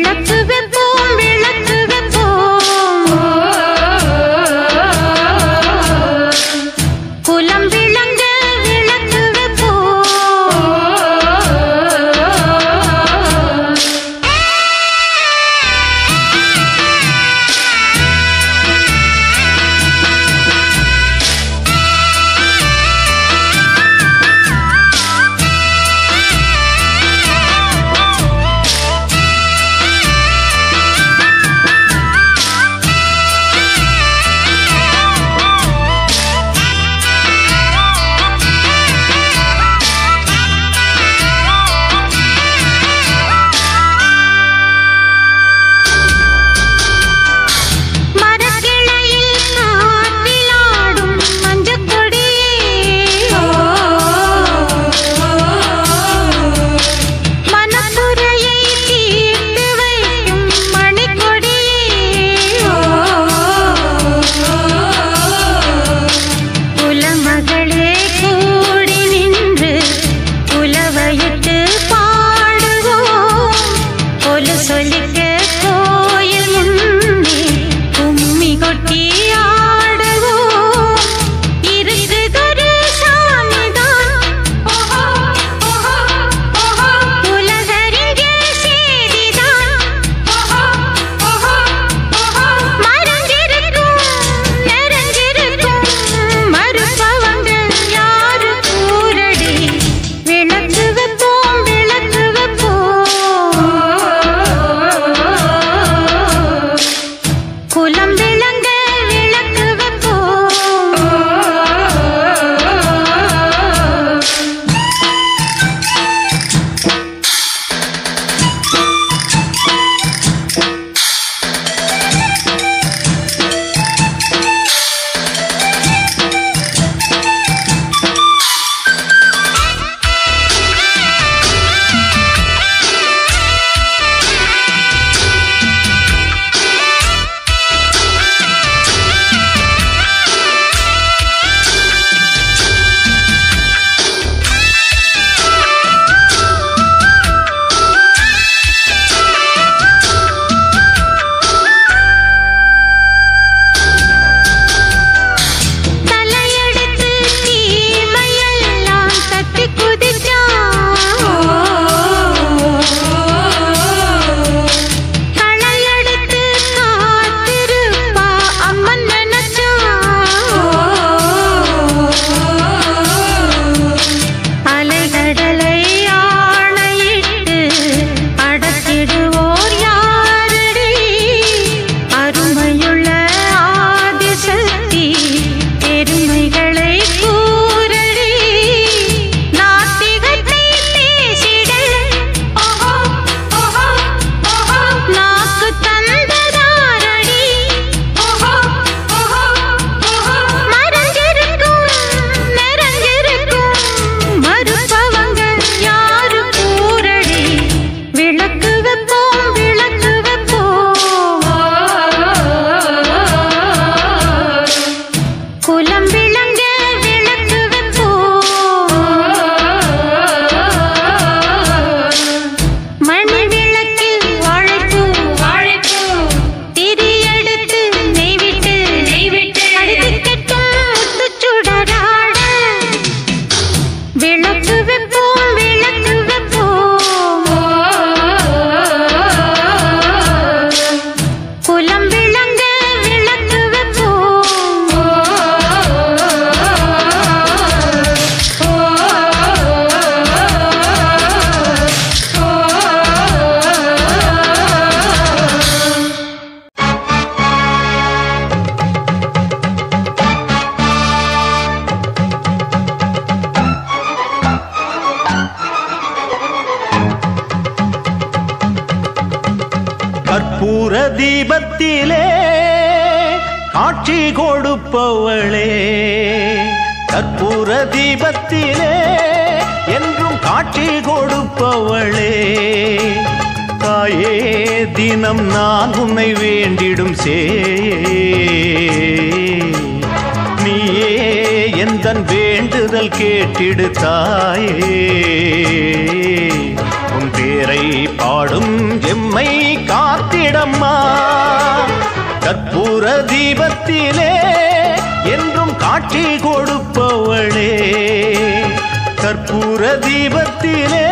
விளக்கு வைப்போம் விளக்கு வைப்போம் குலம் விளங்க விளக்கு வைப்போம் மரக்கிளையில் காற்றிலாடும் மஞ்சள் கொடியே மனக்குறையை தீர்த்து வைக்கும் மணிக்கொடியே குலமகளே கூடி நின்று குலவையிட்டு பாடுவோம் கொலு சொல்லிக்க கோயில் முன்னே கும்மி கொட்டி ஆடுவோம் இருக்குதொரு சாமிதான் உலகறிஞ்ச செய்திதான் மறைஞ்சிருக்கும் நிறைஞ்சிருக்கும் மறுப்பவங்க யாரு கூரடி விளக்கு வைப்போம் விளக்கு வைப்போம் குலம் விளங்க விளக்கு வைப்போம் தலையெடுத்து தீமையெல்லாம் தட்டி குதிச்சான் களையெடுத்து காத்திருப்பா அம்மன் நினைச்சான் அலைகடலை ஆணையிட்டு அடக்கிடுவோர் யாரடி அருமையுள்ள ஆதிசக்தி பெருமைகளை கூறடி நாத்திகத்தை பேசிட நாக்கு தந்ததாரடி மறைஞ்சிருக்கும் நிறைஞ்சிருக்கும் மறுப்பவங்க யாரு கூரடி விளக்கு வைப்போம் விளக்கு வைப்போம் குலம் விளங்க விளக்கு வைப்போம் மணி விளக்கில் வாழைப்பூ வாழைப்பூ திரியெடுத்து நெய் விட்டு நெய் விட்டு அடித்து கட்டும் முத்துச்சுடராட விளக்கு வைப்போம் விளக்கு வைப்போம் குலம் விளங்க விளக்கு வைப்போம் கற்பூர தீபத்திலே காட்சி கொடுப்பவளே கற்பூர தீபத்திலே என்றும் காட்சி கொடுப்பவளே தாயே தினம் நான் உன்னை வேண்டிடும் சே நீயே எந்தன் வேண்டுதல் கேட்டிடு தாயே உன் பே பேரை பாடும் எம்மை காத்திடம்மா கற்பூர தீபத்திலே என்றும் காட்சி கொடுப்பவளே கற்பூர தீபத்திலே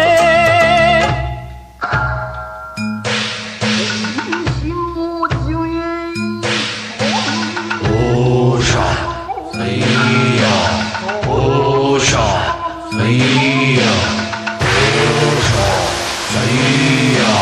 ஓஷா ஐயா ஓஷா ஐயா ஓஷா ஐயா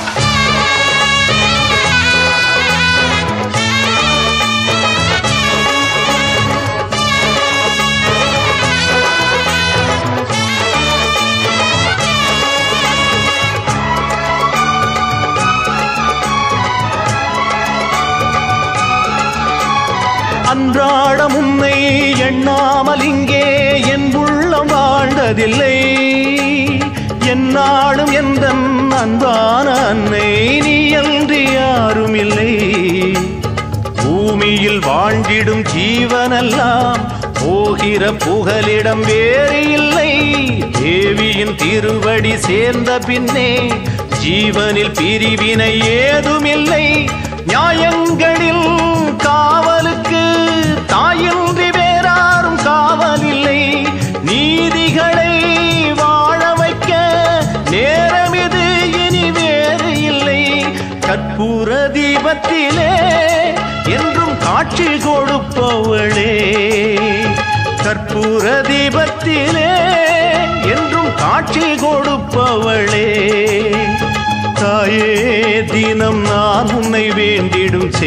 அன்றாடம் உன்னை எண்ணாமல் இங்கே என் உள்ளம் வாழ்ந்ததில்லை என்னாலும் எந்த அன்பான அன்னை நீ அன்றி யாரும் இல்லை பூமியில் வாழ்ந்திடும் ஜீவனெல்லாம் போகிற புகலிடம் வேறு இல்லை தேவியின் திருவடி சேர்ந்த பின்னே ஜீவனில் பிரிவினை ஏதுமில்லை நியாயங்களில் காவலுக்கு தாயின்றி வேறாரும் காவலில்லை நீதிகளை வாழ வைக்க நேரம் இது இனி வேறு இல்லை கற்பூர தீபத்திலே என்றும் காட்சி கொடுப்பவளே கற்பூர தீபத்திலே என்றும் காட்சி கொடுப்பவளே தாயே தினம் நான் உன்னை வேண்டிடும் சே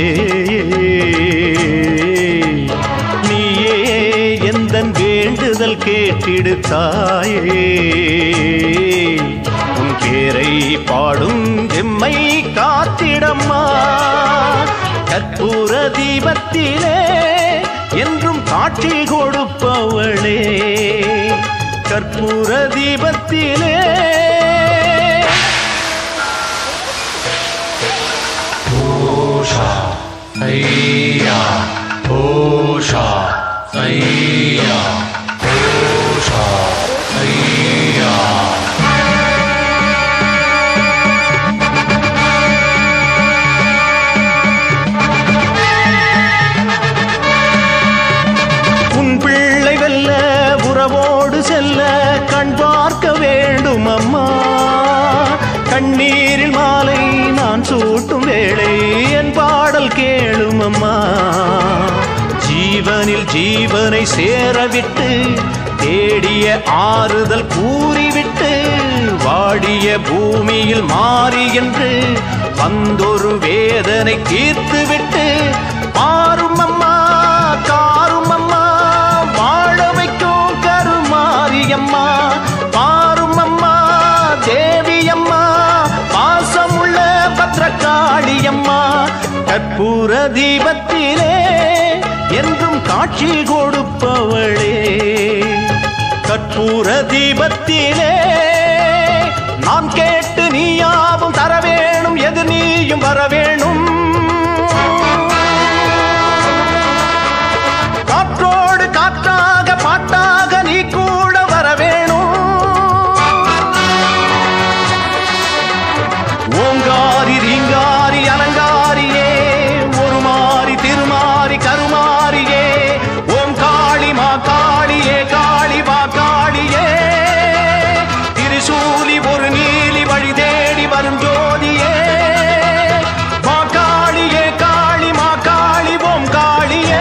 நீயே எந்த வேண்டுதல் கேட்டிடு தாயே உன் பேரை பாடும் எம்மை காத்திடம்மா கற்பூர தீபத்திலே என்றும் காட்சி கொடுப்பவளே கற்பூர தீபத்திலே ஓஷா ஐயா ஓஷா ஐயா ஓஷா ஐயா உன் பிள்ளை வெல்ல உறவோடு செல்ல கண் பார்க்க வேண்டும் அம்மா கண்ணீரில் மாலை நான் சூட்டும் வேளை என் பாடல் கேளும் அம்மா ஜீவனில் ஜீவனை சேரவிட்டு தேடிய ஆறுதல் கூறிவிட்டு வாடிய பூமியில் மாறி என்று வந்தொரு வேதனை தீர்த்துவிட்டு மாறும் அம்மா காரும் அம்மா வாழ வைக்கும் கருமாரியம்மா பாரும் அம்மா தேவியம்மா பாசமுள்ள பத்திரகாளியம்மா கற்பூர தீபத்திலே என்றும் காட்சி கொடுப்பவளே கற்பூர தீபத்திலே நான் கேட்டு நீயாவும் தர வேணும் எது நீயும் வர வேணும் காற்றோடு காற்றாக பாட்டாக நீ கூட வர வேணும் ஓங்காரி ரீங்காரி அலங்காரியே ஒரு மாறி திருமாறி கருமாரியே ஓம் காளி மா காளியே காளி மா காளியே திரிசூலி ஒரு நீலி வழி தேடி வரும் ஜோதியே மா காளியே காளி மா காளி ஓம் காளியே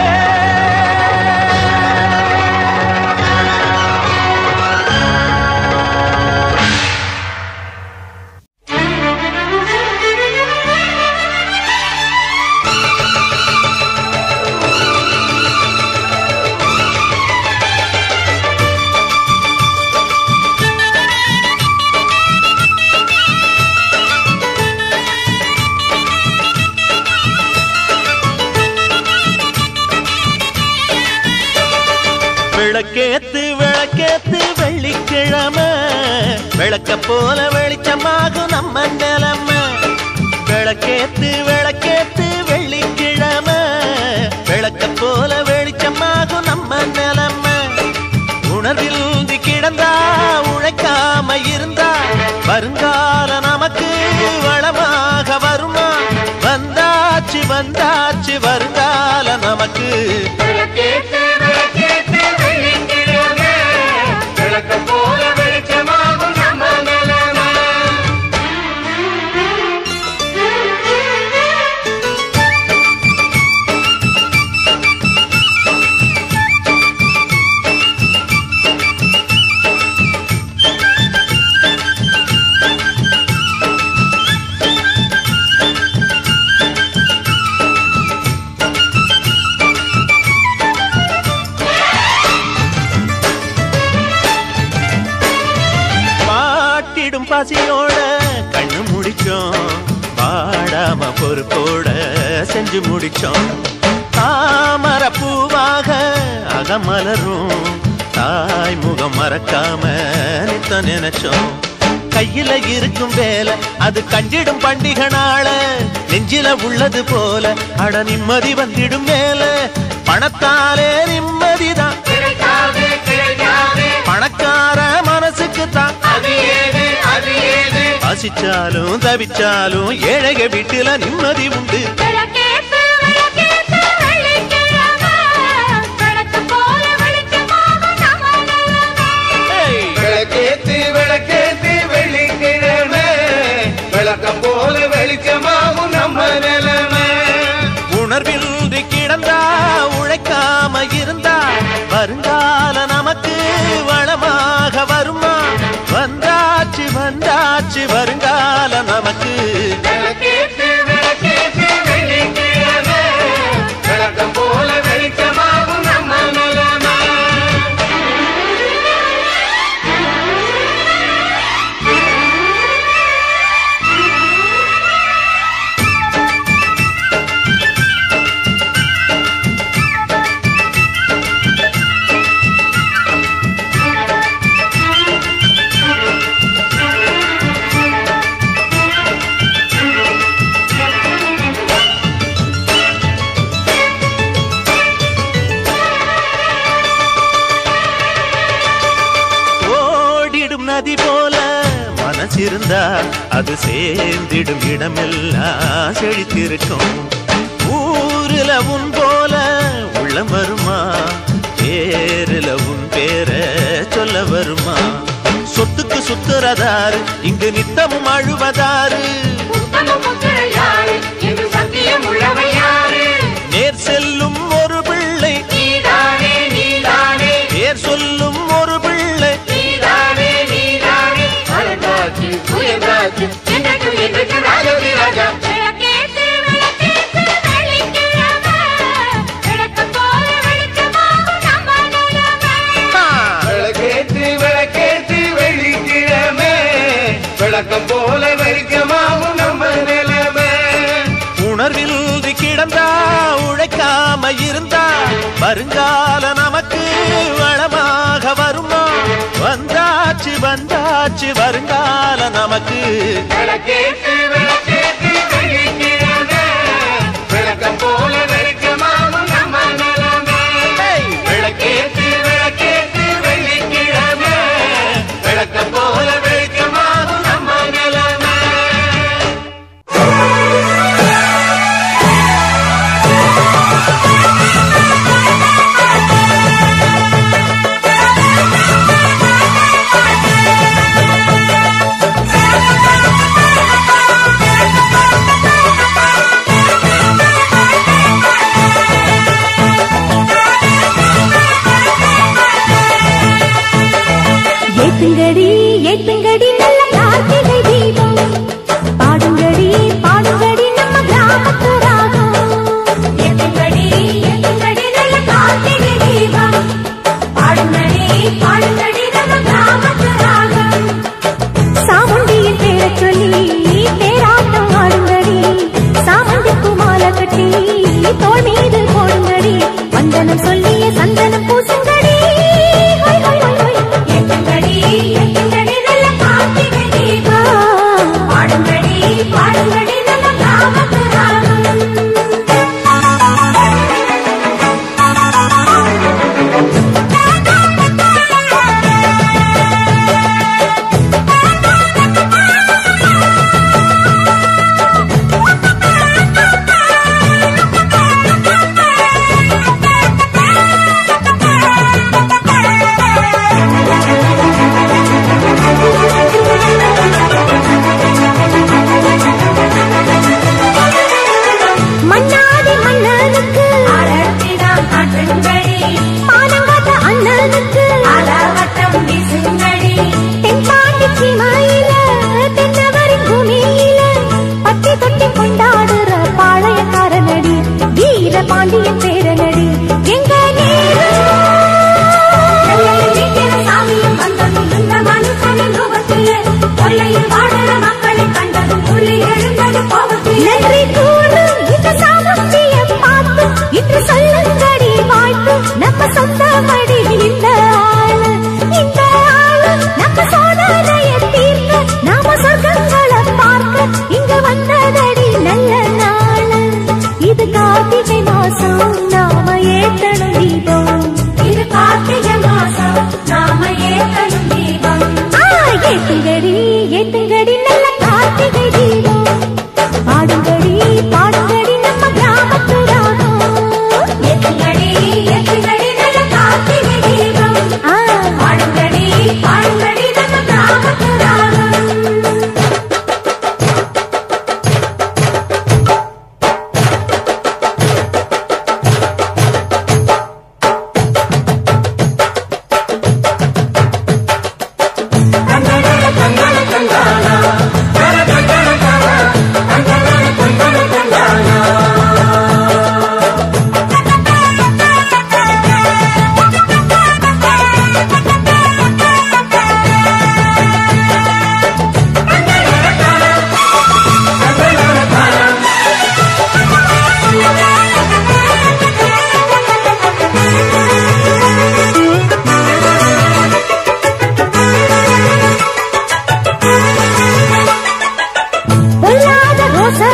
விளக்கேத்து விளக்கேத்து வெள்ளிக்கிழமை விளக்க போல வெளிச்சமாகும் நம்ம நிலமை விளக்கேத்து விளக்கேத்து வெள்ளிக்கிழமை விளக்க போல வெளிச்சமாகும் நம்ம நிலமை உணர்வில் கிடந்தா உழைக்காம இருந்தா வருங்கால விடாம பொறுப்போட செஞ்சு முடிச்சோம் தாமர பூவாக அகமலரும் தாய் முகம் மறக்காம நித்த நினைச்சோம் கையில இருக்கும் வேலை அது கஞ்சிடும் பண்டிகை நாள நெஞ்சில உள்ளது போல அட நிம்மதி வந்திடும் மேல பணத்தாலே நிம்மதிதான் பணக்கார மனசுக்கு தான் பசிச்சாலும் தவிச்சாலும் ஏழைக வீட்டுல நிம்மதி உண்டு விளக்கேத்து, விளக்கேத்து, வெள்ளிக்கிழமை. விளக்கு போல வெளிச்சமாகும் நம்ம நிலமே. விளக்கேத்தி விளக்கேத்தி வெள்ளிக்கிழமை விளக்கம் போல வெளிச்சமாகும் நம்ம நிலைமை உணர்வின்றி கிடந்தா உழைக்காம இருந்தா வருங்கால நமக்கு வளமாக வருமா வந்தாச்சு வந்தாச்சு வருங்கால நமக்கு விளக்கேத்தி விளக்கேத்தி வெள்ளிக்கிழமை விளக்கம் போல வெளிச்சமாகும் நம்ம நிலைமை ஓடிடும் நதி போல மனசிருந்தா அது சேர்ந்திடும் இடமெல்லாம் செழித்திருக்கும் ஊருல உன் போல உள்ளம் வருமா பேருல உன் பேர சொல்ல வருமா சொத்துக்கு சுத்துறதாரு இங்கு நித்தமும் அழுவதாரு உத்தம புத்திரர் யாரு? என்று சத்தியம் உள்ளவர் யாரு? நேர் செல்லும் ஒரு பிள்ளை நீதானே, நீதானே, பேர் சொல்லும் ஒரு பிள்ளை நீதானே, நீதானே. அழகாச்சு உயர்ந்தாச்சு, என்றைக்கு என்றைக்கு ராஜாதி ராஜா. விளக்கேத்து, விளக்கேத்து, வெள்ளிக்கிழமை. விளக்கு போல வெளிச்சமாகும் நம்ம நிலமே. விளக்கேத்தி விளக்கேத்தி வெள்ளிக்கிழமை விளக்கம் போல வெளிச்சமாகும் நம்ம நிலைமை உணர்வில் கிடந்தா உழைக்காம இருந்தா வருங்கால நமக்கு வளமாக வருமா வந்தாச்சு வந்தாச்சு வருங்கால நமக்கு விளக்கேத்தி விளக்கேத்தி வெள்ளிக்கிழமை விளக்கம் போல வெளிச்சமாகும் நம்ம நிலைமை விளக்கேத்தி விளக்கேத்தி வெள்ளிக்கிழமை விளக்கம் போல வெளிச்சமாகும் நம்ம நிலைமை ஏத்துங்கடி ஏத்துங்கடி நல்ல கார்த்திகை தீபம் பாடுங்கடி பாடுங்கடி நம்ம கிராமத்து ராகம் ஏத்துங்கடி ஏத்துங்கடி நல்ல கார்த்திகை தீபம் பாடுங்கடி பாடுங்கடி நம்ம கிராமத்து ராகம் சாமுண்டியின் பேரை சொல்லி பேராட்டம் ஆடுங்கடி சாமுண்டிக்கு மாலை கட்டி தோள் மீது போடுங்கடி வந்தனம் சொல்லிய சந்தனம் பூசுங்கடி ஹொய், ஹொய், ஹொய், ஹொய். ஏத்துங்கடி, ஏத்துங்கடி நல்ல கார்த்திகை தீபம். பாடுங்கடி பாடுங்கடி நம்ம கிராமத்து ராகம்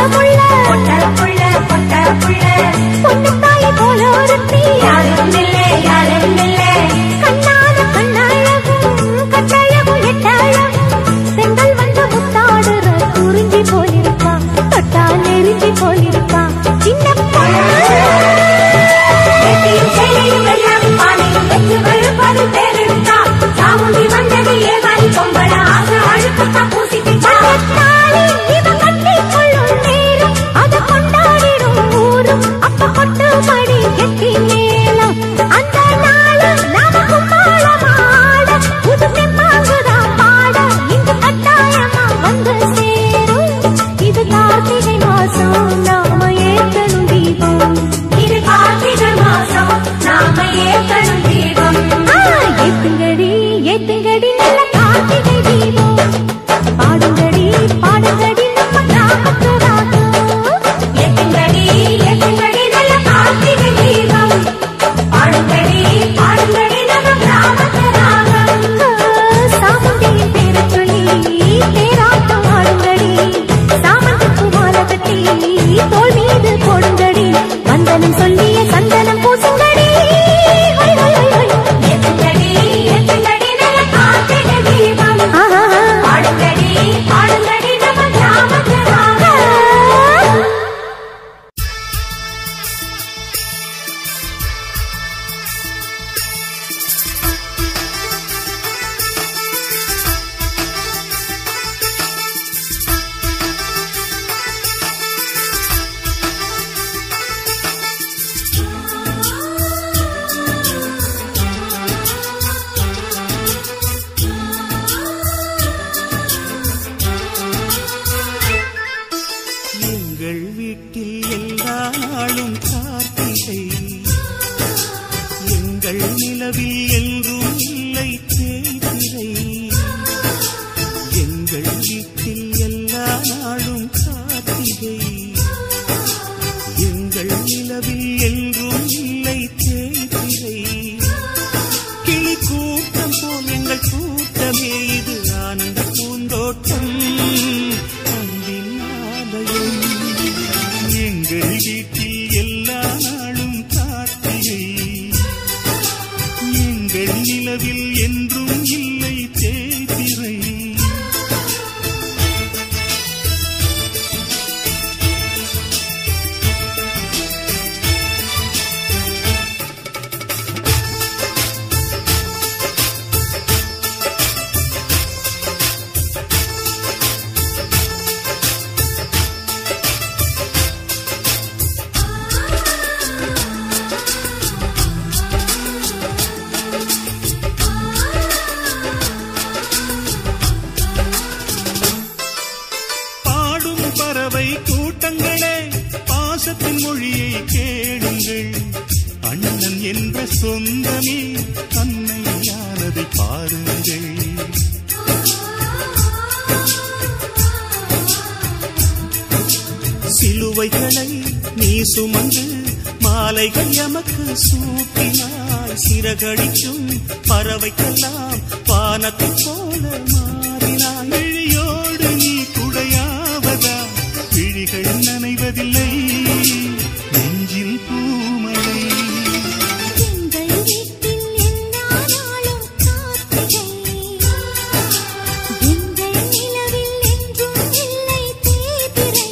முள்ள பொட்ட புள்ள பொட்ட புள்ள பொண்ணு தாய் போல ஒருத்தி யாரும் இல்லை யாரும் இல்லை கண்ணான கண்ணழகும் கட்டழகும் எட்டழகும் செங்கல் வந்து முத்தாடுற குறிஞ்சி போலிருப்பா தொட்டா நெருஞ்சி போலிருப்பா சின்ன வெட்டியும் சேலையும் வெள்ளம் பானையும் வெச்சு வெளுப்பது பேரெடுத்தா சாமுண்டி வந்தது ஏமாறி பொம்பள ஆசை அழுக்கத்தான் பூசிக்கிட்டா இவன் கட்டி கொள்ளும் நேரம் அதை கொண்டாடிடும் ஊரும் அப்ப கொட்டு படி கெட்டி மேலம் அந்த நாள் நாம கும்பாளமாட புது செம்மாங்குதான் பாட இங்கு கட்டாயமா வந்து சேரும் இது கார்த்திகை மாசம் நாம ஏற்கனும் தீபம் இது கார்த்திகை மாசம் நாம ஏற்கனும் தீபம் ஏத்துங்கடி ஏத்துங்கடி நல்ல கார்த்திகை தீபம் பாடுங்கடி பாடுங்கடி நம்ம கிராமத்து ராகம் ஏத்துங்கடி ஏத்துங்கடி நல்ல கார்த்திகை தீபம் பாடுங்கடி பாடுங்கடி நம்ம கிராமத்து ராகம் சாமுண்டியின் பேரை சொல்லி தேராட்டம் ஆடுங்கடி சாமந்துக்கு மாலை கட்டி தோள் மீது போடுங்கடி வந்தனம் சொல்லிய சந்தனம் பூசுங்கடி ஹொய், ஹொய், ஹொய், ஹொய். ஏத்துங்கடி ஏத்துங்கடி நல்ல கார்த்திகை தீபம் பாடுங்கடி பாடுங்கடி நம்ம கிராமத்து ராகம் எங்கள் வீட்டில் எல்லா நாளும் கார்த்திகை எங்கள் நிலவில் என்றும் இல்லை தேய்திரை எங்கள் வீட்டில் எல்லா நாளும் கார்த்திகை எங்கள் நிலவில் என்றும் இல்லை தேய்திரை கிளி கூட்டம் போல் எங்கள் கூட்டமே இது ஆனந்த பூந்தோட்டம் அன்பின் ஆலயம் எங்கள் வீட்டில் எல்லா நாளும் கார்த்திகை எங்கள் நிலவில் என்றும் இல்லை தேய்திரை பாடும் பறவை கூட்டங்களே பாசத்தின் மொழியை கேளுங்கள் அண்ணன் என்ற சொந்தமே அன்னையானதை பாருங்கள் சிலுவைகளை நீ சுமந்து மாலைகள் எமக்கு சூட்டினாய் சிறகடிக்கும் பறவைக்கெல்லாம் வானத்தைப் போல மாறினாய் விழியோடு நீ குடையாவதா விழிகள் நனைவதில்லை நெஞ்சில் பூமழை எங்கள் வீட்டில் எல்லா நாளும் கார்த்திகை எங்கள் நிலவில் என்றும் இல்லை தேய்பிறை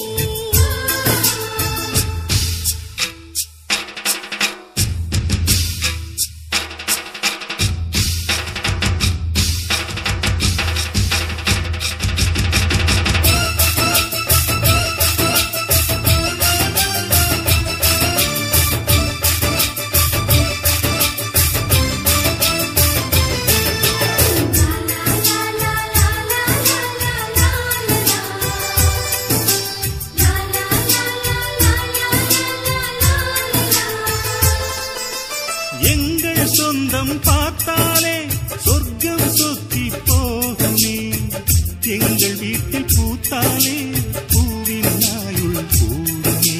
எங்கள் சொந்தம் பார்த்தாலே சொர்க்கம் சொத்தி போகுமே எங்கள் வீட்டில் பூத்தாலே பூவின் நாயுள் கூடுமே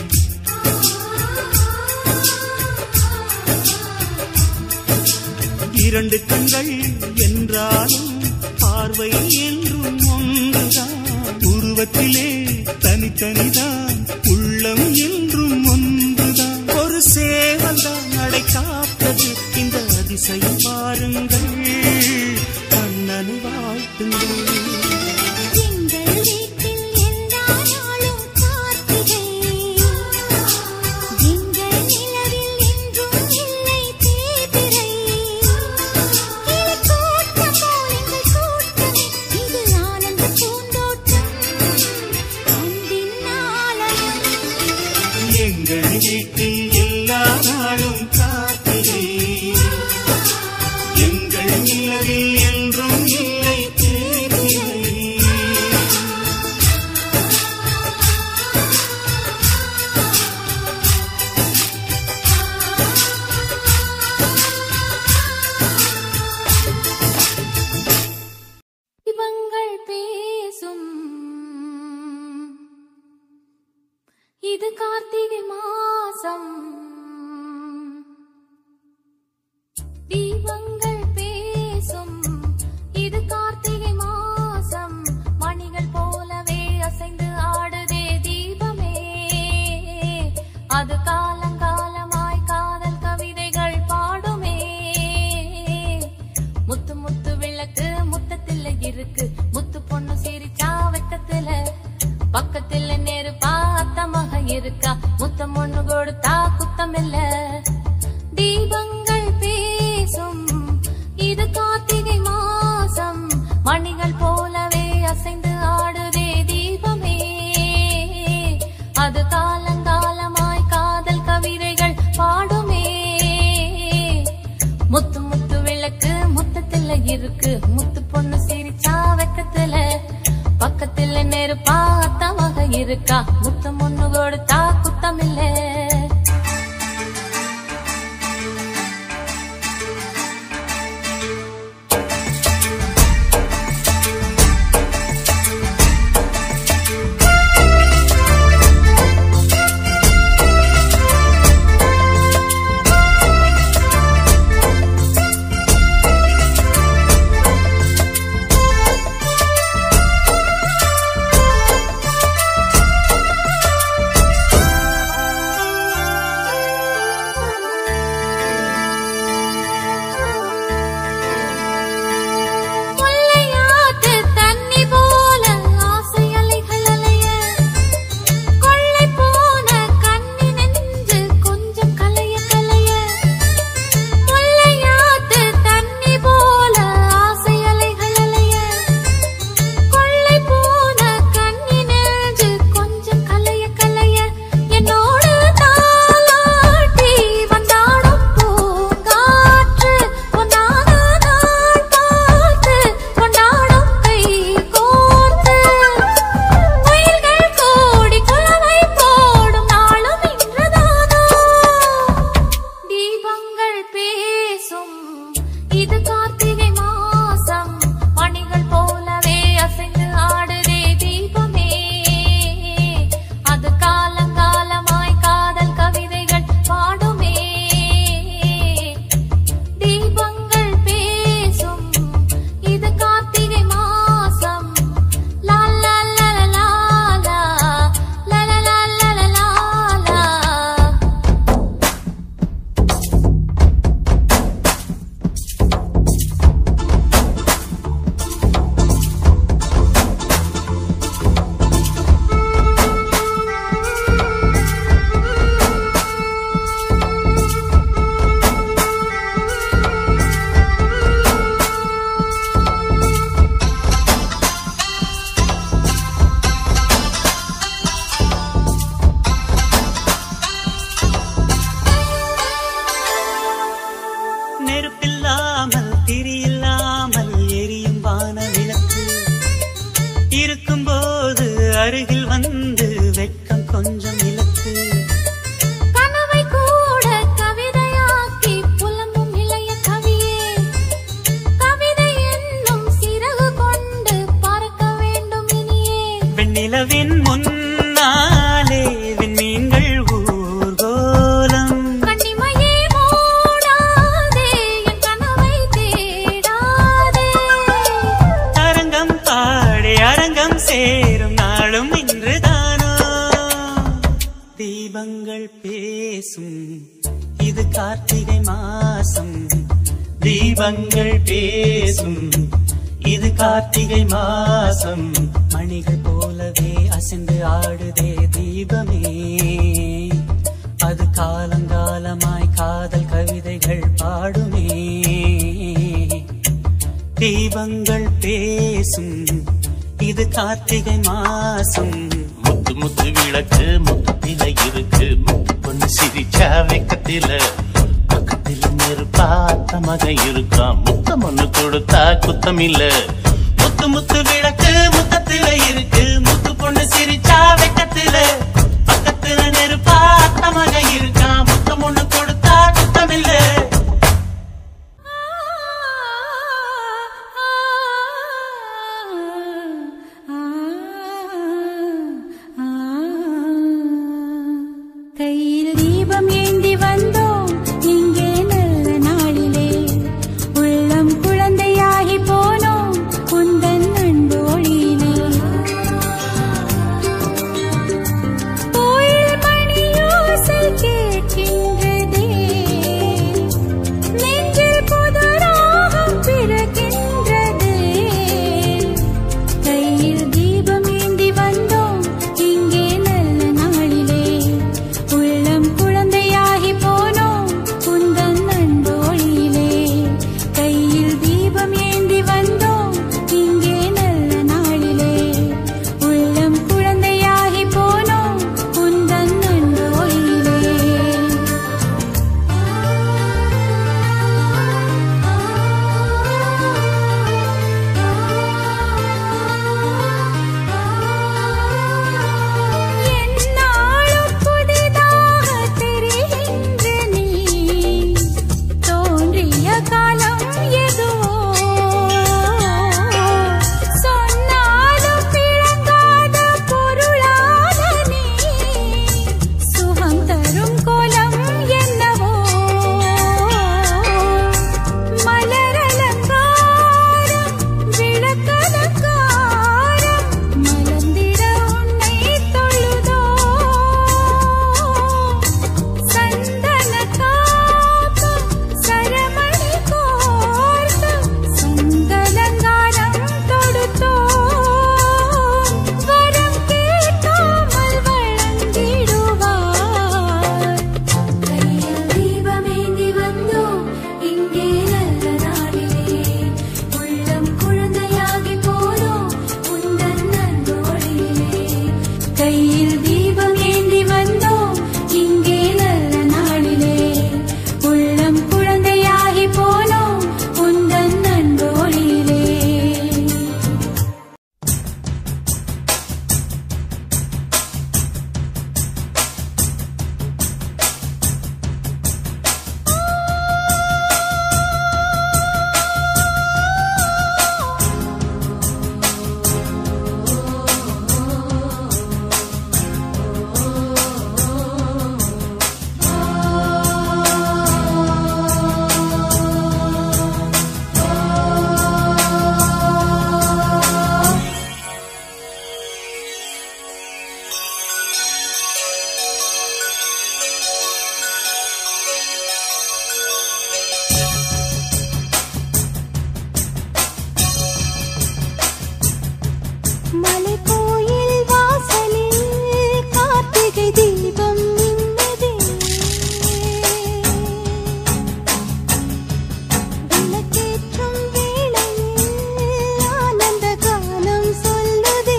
இரண்டு கண்கள் என்றாலும் பார்வை என்றும் ஒன்றுதான் உருவத்திலே தனித்தனிதான் உள்ளம் என்றும் ஒன்றுதான் ஒரு சேவல்தான் நடை காத்தது இந்த அதிசயம் பாருங்கள் கண்ணனை வாழ்த்துங்கள் எங்கள் வீட்டில் எல்லா நாளும் கார்த்திகை எங்கள் நிலவில் என்றும் இல்லை தேய்பிறை கிளிக்கூட்டம் போல் எங்கள் கூட்டமே இது ஆனந்த பூந்தோட்டம் அன்பின் ஆலயம் எங்கள் வீட்டில் எல்லா நாளும் காத்திரை எங்கள் நிலவில் என்றும் இல்லை தேய்பிறை இவங்கள் பேசும் இது கார்த்திகை மாசம் தீபங்கள் பேசும் இது கார்த்திகை மாசம் மணிகள் போலவே அசைந்து ஆடுதே தீபமே அது காலங்காலமாய் காதல் கவிதைகள் பாடுமே முத்து முத்து விளக்கு முத்தத்துல இருக்கு முத்து பொண்ணு சிரிச்சா வெக்கத்துல பக்கத்துல நெருப்பா அத்தமாக இருக்கா முத்தம் ஒண்ணு கொடுத்தா குத்தம் இல்ல தீபங்கள் பேசும் இது கார்த்திகை மாசம் மணிகள் போலவே அசைந்து ஆடுதே தீபமே அது காலங்காலமாய் காதல் கவிதைகள் பாடுமே முத்து முத்து விளக்கு முத்தத்துல இருக்கு முத்து பொண்ணு சிரிச்சா வெக்கத்துல பக்கத்துல நெருப்பா அத்தமாக இருக்கா முத்தம் ஒண்ணு கொடுத்தா குத்தம் இல்ல தீபங்கள் பேசும் இது கார்த்திகை மாசம் தீபங்கள் பேசும் இது கார்த்திகை மாசம் மணிகள் போலவே அசைந்து ஆடுதே தீபமே அது காலங்காலமாய் காதல் கவிதைகள் பாடுமே தீபங்கள் பேசும் இது கார்த்திகை மாசம் முத்து முத்து விளக்கு முத்தத்தில இருக்கு முத்து பொண்ணு சிரிச்சா வெக்கத்தில பக்கத்தில் நெருப்பாத்த மக இருக்கா முத்தம் ஒண்ணு கொடுத்தா குத்தம் இல்ல முத்து முத்து விளக்கு முத்தத்தில இருக்கு முத்து பொண்ணு சிரிச்சா வெக்கத்தில பக்கத்துல நெருப்பாத்த மக இருக்கா முத்தம் ஒண்ணு கொடுத்தா குத்தம் இல்ல கையில் தீபம் ஏந்தி வந்தோம் இங்கே நல்ல நாளிலே உள்ளம் குழந்தையாகி போனோம் குந்தன் அன்போழியிலே கோயில் மணியோசை கேட்கின்றதே நெஞ்சில் புது ராகம் பிறக்கின்றதே கையில் தீபம் ஏந்தி வந்தோம் இங்கே நல்ல நாளிலே உள்ளம் குழந்தையாகி போனோம் குந்தன் அன்போழியிலே கையில் தீபம் ஏந்தி வந்தோம் இங்கே நல்ல நாளிலே உள்ளம் குழந்தையாகி போனோம் குந்தன் அன்போழியிலே என்னாலும் புதிதாக தெரிகின்ற நீ தோன்றிய காலம் எதுவோ சொன்னாலும் விளங்காத பொருளான நீ சுகம் தரும் கோலம் என்னவோ மலரலங்காரம் விளக்கலங்காரம் மலர்ந்திட உன்னை தொழுதோ சந்தன காப்பு சரமணி கோர்த்து சங்கலங்காரம் தொடுத்தோ வரம் கேட்காமல் வழங்கிடுவார் கையில் தீபமேந்தி வந்தோம் இங்கே நல்ல நாளிலே உள்ளம் குழந்தையாகி போனோம் உந்தன் நன்கொடையிலே கையில் தீபம் ஏந்தி வந்தோம் இங்கே நல்ல நாளிலே உள்ளம் குழந்தையாகி போனோம் உந்தன் நன்கொடையிலே மலைக்கோயில் வாசலில் கார்த்திகை தீபம் மின்னதே விளக்கேற்றும் வேளையில் ஆனந்த கானம் சொல்லுதே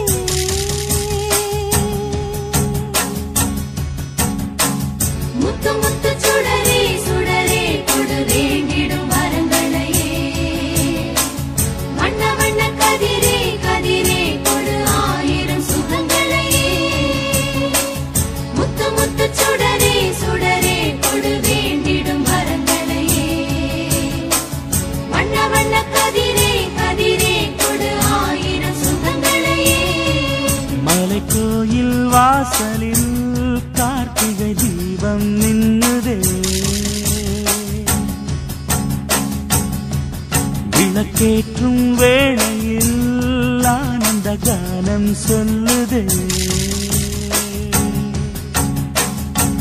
முத்து முத்து சுடரே சுடரே கொடு வேண்டிடும் வரங்களையே வண்ண வண்ண கதிரே கதிரே கொடு ஆயிரம் சுகங்களையே முத்து முத்து சுடரே சுடரே கொடு வேண்டிடும் வரங்களையே வண்ண வண்ண கதிரே கதிரே கொடு ஆயிரம் சுகங்களையே மலைக்கோயில் வாசலில் கார்த்திகை தீபம் நின்னுதே விளக்கேற்றும் வேளையில் ஆனந்த கானம் சொல்லுதே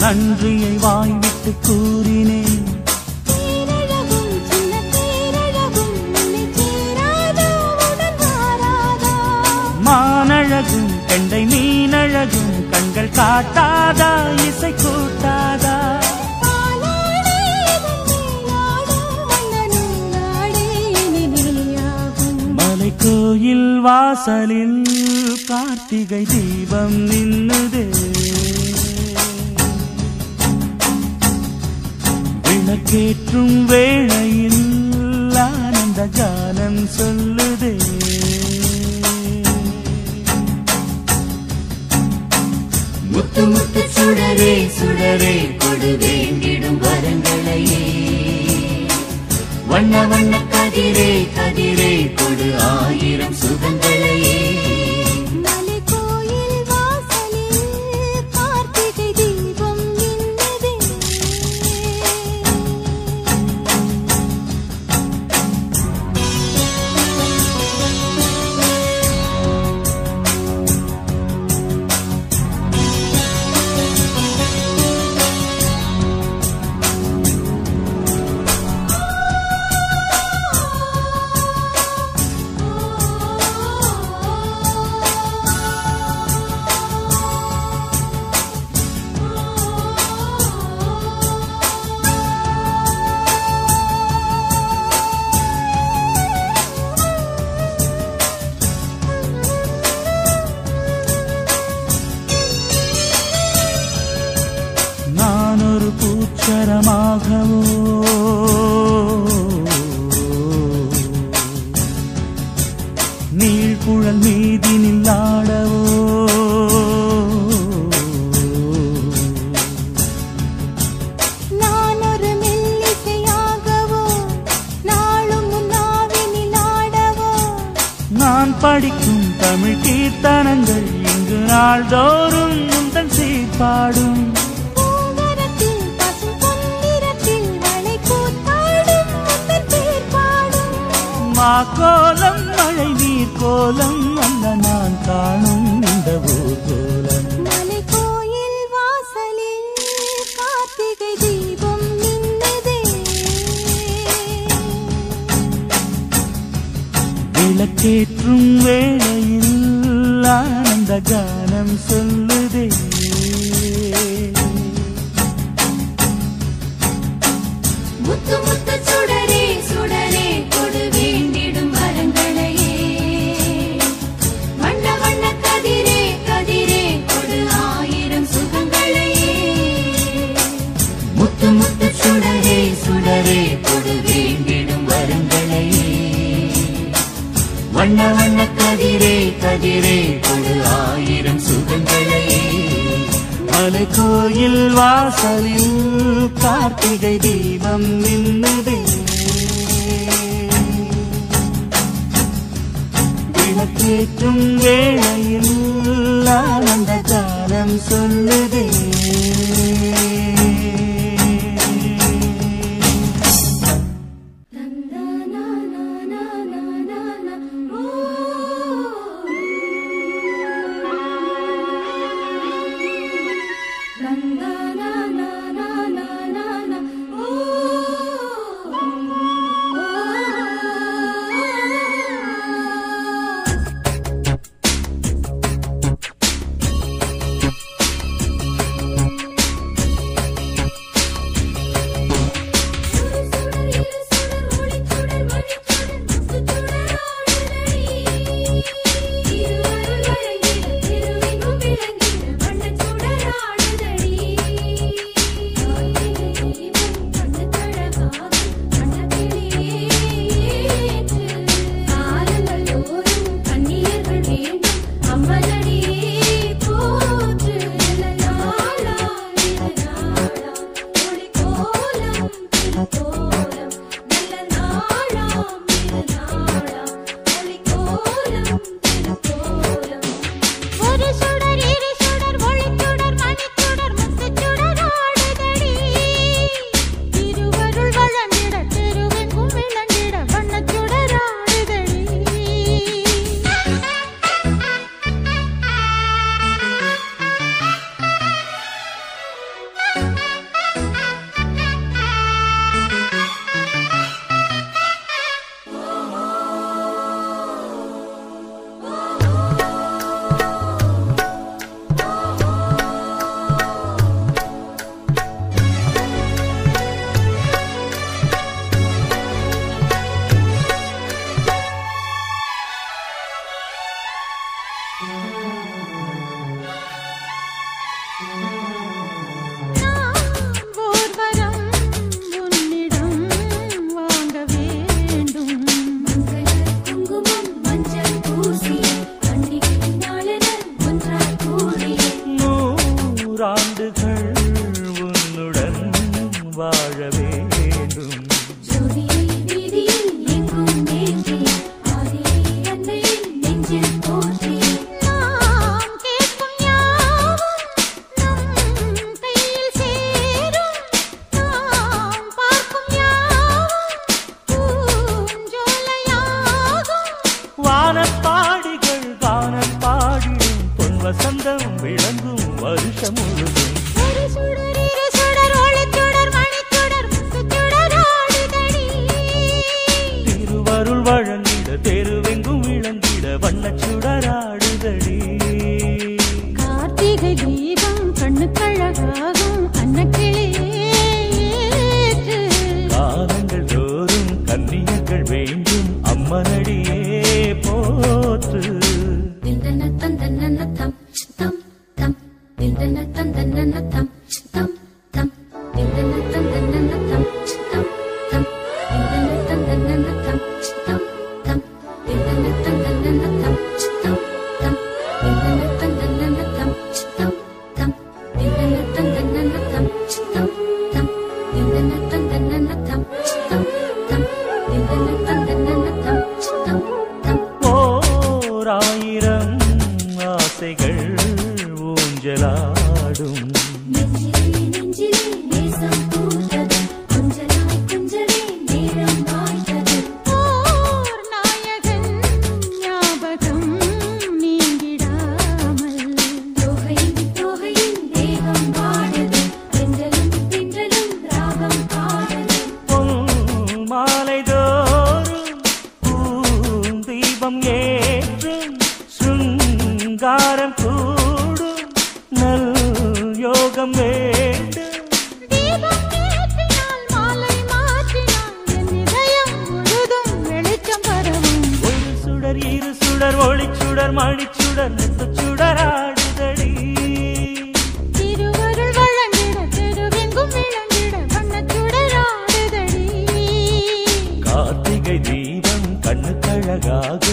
நன்றியை வாய்விட்டு கூறினேன் தேரழகும் சின்ன தேரழகும் உன்னை சேராதா உடன் வாராதா மானழகும் கெண்டை மீனழகும் கண்கள் காட்டாதா இசை கூட்டாதா பாலாடே நீயாடும் மன்னனும் நாடே இனி நீயாகும் மலை கோயில் வாசலில் கார்த்திகை தீபம் நின்னுதே விளக்கேற்றும் வேளையில் ஆனந்த கானம் சொல்லுதே முத்து முத்து சுடரே சுடரே கொடு வேண்டிடும் வரங்களையே வண்ண வண்ண கதிரே கதிரே கொடு ஆயிரம் சுகங்களையே மலை கோயில் வாசலில் கார்த்திகை தீபம் மின்னுதே நான் ஒரு பூச்சரமாகவோ நீழ்குழல் மீதினில் ஆடவோ நான் ஒரு மெல்லிசையாகவோ நாளும் முன்னாவினில் ஆடவோ நான் படிக்கும் தமிழ் கீர்த்தனங்கள் இங்கு நாள்தோறும் முந்தன் சீர்பாடும் பூங்கரத்தில் பசும் பொன்னிறத்தில் வளை கூத்தாடும் முத்தன் பேர் பாடும் மா கோலம் மழை நீர் கோலம் அல்ல நான் காணும் இந்த ஊர் கோலம் மலை கோயில் வாசலில் கார்த்திகை தீபம் மின்னுதே விளக்கேற்றும் வேளையில் ஆனந்த கானம் சொல்லுதே முத்து முத்து சுடரே சுடரே கொடு வேண்டிடும் வரங்களையே வண்ண வண்ண கதிரே கதிரே கொடு ஆயிரம் சுகங்களையே முத்து முத்து சுடரே சுடரே கொடு வேண்டிடும் வரங்களையே வண்ண வண்ண கதிரே கதிரே கொடு ஆயிரம் சுகங்களையே மலை கோயில் வாசலில் கார்த்திகை தீபம் நின்னுதே விளக்கேற்றும் வேளையில் ஆனந்த காலம் சொல்லுதே வசந்தம் விளங்கும் வருஷம் முழுதும் ஒரு சுடர் இரு சுடர் ஒளிச் சுடர் மணிச் சுடர் முத்துச் சுடர் ஆடுதடி. திருவருள் வழங்கிட தெருவெங்கும் விளங்கிட வண்ணச் சுடராடுதடி கார்த்திகை தீபம் கண்ணுக்கழகாகும் அன்னக்கிளியே ஏற்று. காலங்கள் தோறும் கன்னியர்கள் வேண்டும் அம்மனடியே போற்று ஓராயிரம் ஆசைகள் ஊஞ்சலாடும் நெஞ்சிலே நெஞ்சிலே நேசம் பூத்தது கொஞ்சலாய் கொஞ்சலே நேரம் வாய்த்தது ஓர் நாயகன் ஞாபகம் நீங்கிடாமல் தோகையின் தோகையின் தேகம் பாடுது தென்றலும் தென்றலும் ராகம் பாடுது பொன் மாலை தோறும் பூந்தீபம் ஏற்றும் சுங்காரம் கூடும் நல் யோகம் வேண்டும் தீபம் ஏற்றினால் மாலை மாற்றினால் என் இதயம் முழுதும் வெளிச்சம் பரவும் ஒரு சுடர் இரு சுடர் ஒளிச்சுடர் மணிச்சுடர் முத்துச் சுடராடுதடி திருவருள் வழங்கிட தெருவெங்கும் விளங்கிட வண்ணச் சுடராடுதடி கார்த்திகை தீபம் கண்ணுக்கழகாகும்